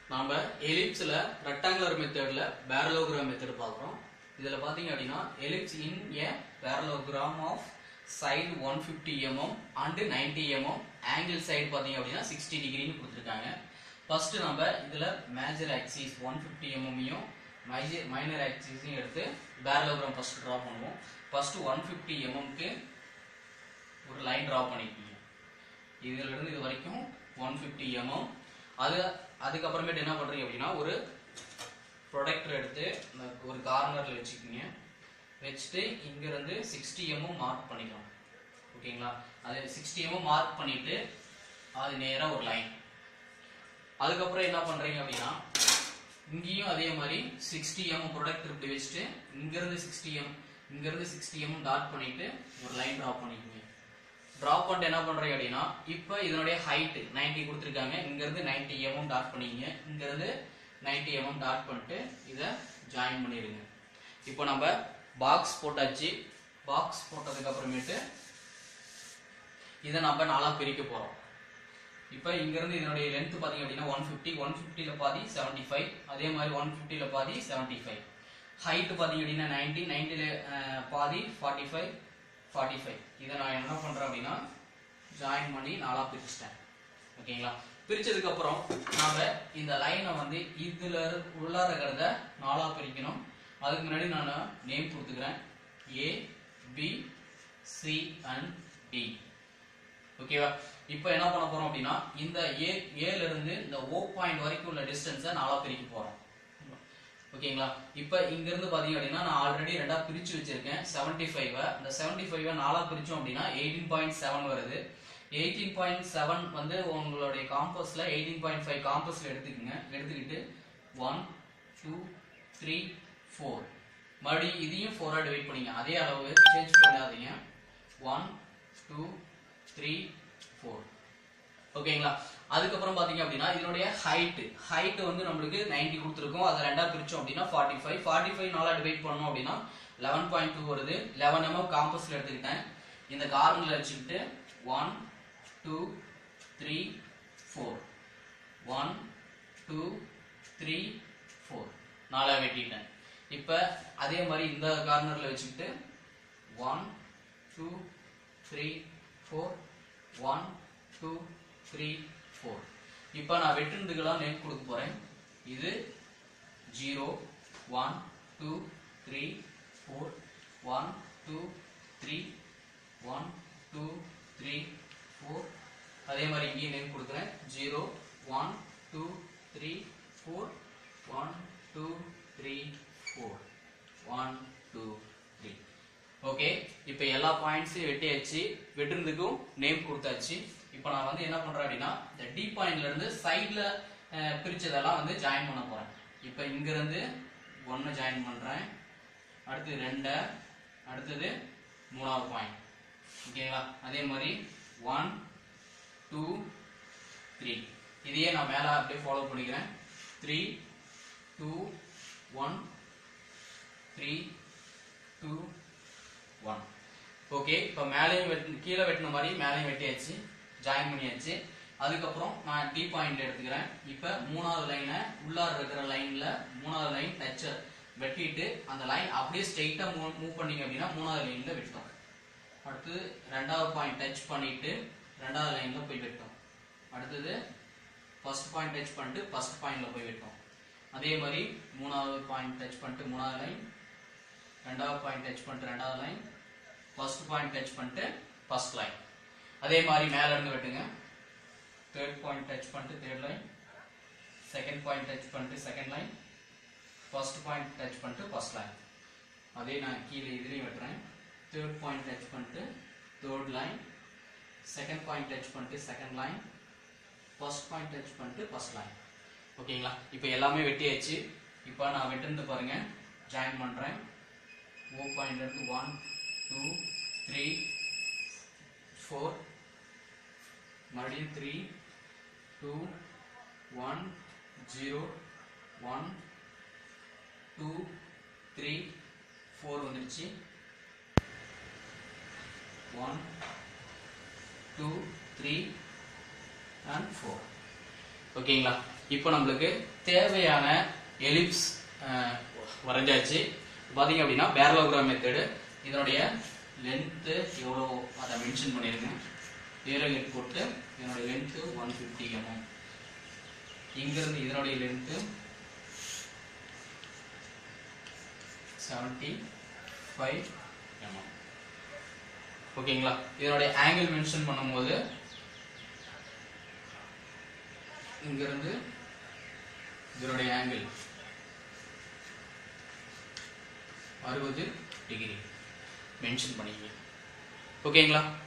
நாம எலிப்ஸ்ல ரெக்டாங்குலர் மெத்தட்ல பேரலோகிராம் மெத்தட் பார்க்குறோம் இதுல பாத்தீங்க அப்படின்னா ellipse in a parallelogram of side one fifty MM and ninety MM angle side பாத்தீங்க அப்படின்னா சிக்ஸ்டி டிகிரின்னு கொடுத்துருக்காங்க ஃபர்ஸ்ட் நம்ம இதுல மேஜர் ஆக்சிஸ் ஒன் ஃபிஃப்டி எம்எம்மையும் மைனர் ஆக்சிஸையும் எடுத்து பேரலோகிராம் ஃபர்ஸ்ட் ட்ரா பண்ணுவோம் ஃபர்ஸ்ட் ஒன் ஃபிஃப்டி எம்எம்க்கு ஒரு லைன் ட்ரா பண்ணிக்கோங்க இதுல இருந்து இது வரைக்கும் ஒன் ஃபிஃப்டி எம்எம் அது அதுக்கப்புறமேட்டு என்ன பண்றீங்க அப்படின்னா ஒரு ப்ரொடக்டர் எடுத்து இந்த ஒரு கார்னர்ல வச்சுக்கோங்க வச்சுட்டு இங்க இருந்து சிக்ஸ்டி எம்எம் மார்க் பண்ணிக்கலாம் ஓகேங்களா அது சிக்ஸ்டி எம்எம் மார்க் பண்ணிட்டு அது நேரா ஒரு லைன் அதுக்கப்புறம் என்ன பண்றீங்க அப்படின்னா இங்கேயும் அதே மாதிரி சிக்ஸ்டி எம் ப்ரொடக்ட் இப்படி வச்சுட்டு இங்க இருந்து சிக்ஸ்டி எம் இங்க இருந்து சிக்ஸ்டி எம் டாட் பண்ணிட்டு ஒரு லைன் டிரா பண்ணிக்கோங்க டிரா பண்ணிட்டு என்ன பண்றீங்க அப்படின்னா இப்போ இதனுடைய ஹைட் 90 கொடுத்துருக்காங்க இங்க இருந்து 90 எம் டாட் பண்ணிக்கங்க இங்க இருந்து 90 எம் டாட் பண்ணிட்டு இதை ஜாயின் பண்ணிடுங்க இப்போ நம்ம பாக்ஸ் போட்டாச்சு பாக்ஸ் போட்டதுக்கு அப்புறமேட்டு இதை நம்ம நாலா பிரிக்க போறோம் இப்போ இங்க இருந்து இதனுடைய லென்த் பாத்தீங்க அப்படின்னா ஒன் ஃபிஃப்டி ஒன் ஃபிஃப்டில பாதி செவன்டி ஃபைவ் அதே மாதிரி ஒன் ஃபிஃப்டில பாதி செவன்டி ஃபைவ் ஹைட் பாத்தீங்க அப்படின்னா நைன்டி நைன்டில பாதி ஃபார்ட்டி ஃபைவ் ஃபார்ட்டி ஃபைவ் இதை நான் என்ன பண்றேன் அப்படின்னா ஜாயின் பண்ணி நாலா பிரிச்சிட்டேன் ஓகேங்களா பிரிச்சதுக்கு அப்புறம் நாம இந்த லைனை வந்து இதுல உள்ளார இருக்கிறத நாலா பிரிக்கணும் அதுக்கு முன்னாடி நான் நேம் கொடுத்துக்கிறேன் A B C and D ஓகேவா இப்போ என்ன பண்ண போறோம் அப்படின்னா இந்த ஏ ஏல இருந்து இந்த ஓ பாயிண்ட் வரைக்கும் உள்ள டிஸ்டன்ஸை நாலா பிரிக்க போறோம் ஓகேங்களா இப்போ இங்க இருந்து பாத்தீங்க அப்படின்னா நான் ஆல்ரெடி ரெண்டா பிரிச்சு வச்சிருக்கேன் 75 ஃபைவ் இந்த 75 ஃபைவ் நாலா பிரிச்சோம் அப்படின்னா எயிட்டீன் பாயிண்ட் செவன் வருது எயிட்டீன் பாயிண்ட் செவன் வந்து உங்களுடைய காம்பஸ்ல எயிட்டீன் பாயிண்ட் ஃபைவ் காம்பஸ்ல எடுத்துக்கோங்க எடுத்துக்கிட்டு ஒன் டூ த்ரீ ஃபோர் மறுபடியும் இதையும் ஃபோரா டிவைட் பண்ணிங்க அதே அளவு சேஞ்ச் பண்ணாதீங்க ஒன் டூ த்ரீ ஃபோர் ஓகேங்களா அதுக்கப்புறம் பாத்தீங்க அப்படின்னா இதனுடைய ஹைட் ஹைட் வந்து நம்மளுக்கு 90 கொடுத்துருக்கோம் அதை ரெண்டா பிரிச்சோம் அப்படின்னா 45 ஃபைவ் ஃபார்ட்டி ஃபைவ் நாளா டிவைட் பண்ணோம் அப்படின்னா லெவன் பாயிண்ட் டூ வருது லெவன் எம்எம் காம்பஸ்ல எடுத்துக்கிட்டேன் இந்த கார்னர்ல வச்சுக்கிட்டு one two three four one two three four நாலா வெட்டிட்டேன் இப்போ அதே மாதிரி இந்த கார்னர்ல வச்சுக்கிட்டு one two three four one two three four இப்போ நான் வெட்டுனதுக்கெல்லாம் நேம் கொடுக்க போறேன் இது zero one two three four one two three one two three four அதே மாதிரி இங்கேயும் நேம் கொடுக்குறேன் zero one two three four one two three four one two three okay இப்போ எல்லா பாயிண்ட்ஸையும் வெட்டியாச்சு வெட்டுனதுக்கும் நேம் கொடுத்தாச்சு இப்போ நான் வந்து என்ன பண்றேன் அப்படின்னா இந்த டி பாயிண்ட்ல இருந்து சைட்ல பிரிச்சதெல்லாம் வந்து ஜாயின் பண்ண போறேன் இப்போ இங்க இருந்து ஒன்னு ஜாயின் பண்றேன் அடுத்து ரெண்டு அடுத்தது மூணாவது பாயிண்ட் ஓகேங்களா அதே மாதிரி ஒன் டூ த்ரீ இதையே நான் மேலே அப்படியே ஃபாலோ பண்ணிக்கிறேன் three two one three two one okay இப்போ மேலேயும் வெட்டு கீழே வெட்டின மாதிரி மேலேயும் வெட்டியாச்சு ஜாயின் பண்ணியாச்சு அதுக்கப்புறம் நான் டி பாயிண்ட் எடுத்துக்கிறேன் இப்போ மூணாவது லைனை உள்ளார இருக்கிற லைன்ல மூணாவது லைன் டச் வெட்டிட்டு அந்த லைன் அப்படியே ஸ்ட்ரெயிட்டா மூவ் பண்ணீங்க அப்படின்னா மூணாவது லைன்ல வெட்டோம் அடுத்தது ரெண்டாவது பாயிண்ட் டச் பண்ணிட்டு ரெண்டாவது லைன்ல போய் வெட்டோம் அடுத்தது ஃபர்ஸ்ட் பாயிண்ட் டச் பண்ணிட்டு ஃபர்ஸ்ட் பாயிண்ட்ல போய் வெட்டோம் அதே மாதிரி மூணாவது பாயிண்ட் டச் பண்ணிட்டு மூணாவது லைன் ரெண்டாவது பாயிண்ட் டச் பண்ணிட்டு ரெண்டாவது லைன் ஃபர்ஸ்ட் பாயிண்ட் டச் பண்ணிட்டு ஃபர்ஸ்ட் லைன் அதே மாதிரி மேல இருந்து வெட்டுங்க தேர்ட் பாயிண்ட் டச் பண்ணிட்டு third line second point touch பண்ணிட்டு second line first point touch பண்ணிட்டு ஃபர்ஸ்ட் லைன் அதே நான் கீழே இதுலேயும் வெட்டுறேன் தேர்ட் பாயிண்ட் டச் பண்ணிட்டு third line second point touch பண்ணிட்டு second line first point touch பண்ணிட்டு ஃபர்ஸ்ட் லைன் ஓகேங்களா இப்போ எல்லாமே வெட்டியாச்சு இப்போ நான் வெட்டுனது பாருங்க ஜாயின் பண்ணுறேன் ஓ பாயிண்ட் இருந்து ஒன் டூ த்ரீ ஃபோர் மறுபடியும் three two one zero one two three four வந்துடுச்சு one two three and four ஓகேங்களா இப்போ நம்மளுக்கு தேவையான எலிப்ஸ் வரைஞ்சாச்சு பார்த்தீங்க அப்படின்னா பேரலோகிராம் மெத்தடு இதனுடைய லென்த்து எவ்வளோ அதை மென்ஷன் பண்ணியிருக்கேன் ஏரலிட் போட்டு இதனுடைய லென்த்து ஒன் ஃபிஃப்டி எம்எம் இங்கிருந்து இதனுடைய லென்த்து செவன்டி ஃபைவ் எம்எம் ஓகேங்களா இதனுடைய ஆங்கிள் மென்ஷன் பண்ணும்போது இங்கிருந்து இதனுடைய ஆங்கிள் அறுபது டிகிரி மென்ஷன் பண்ணிக்க ஓகேங்களா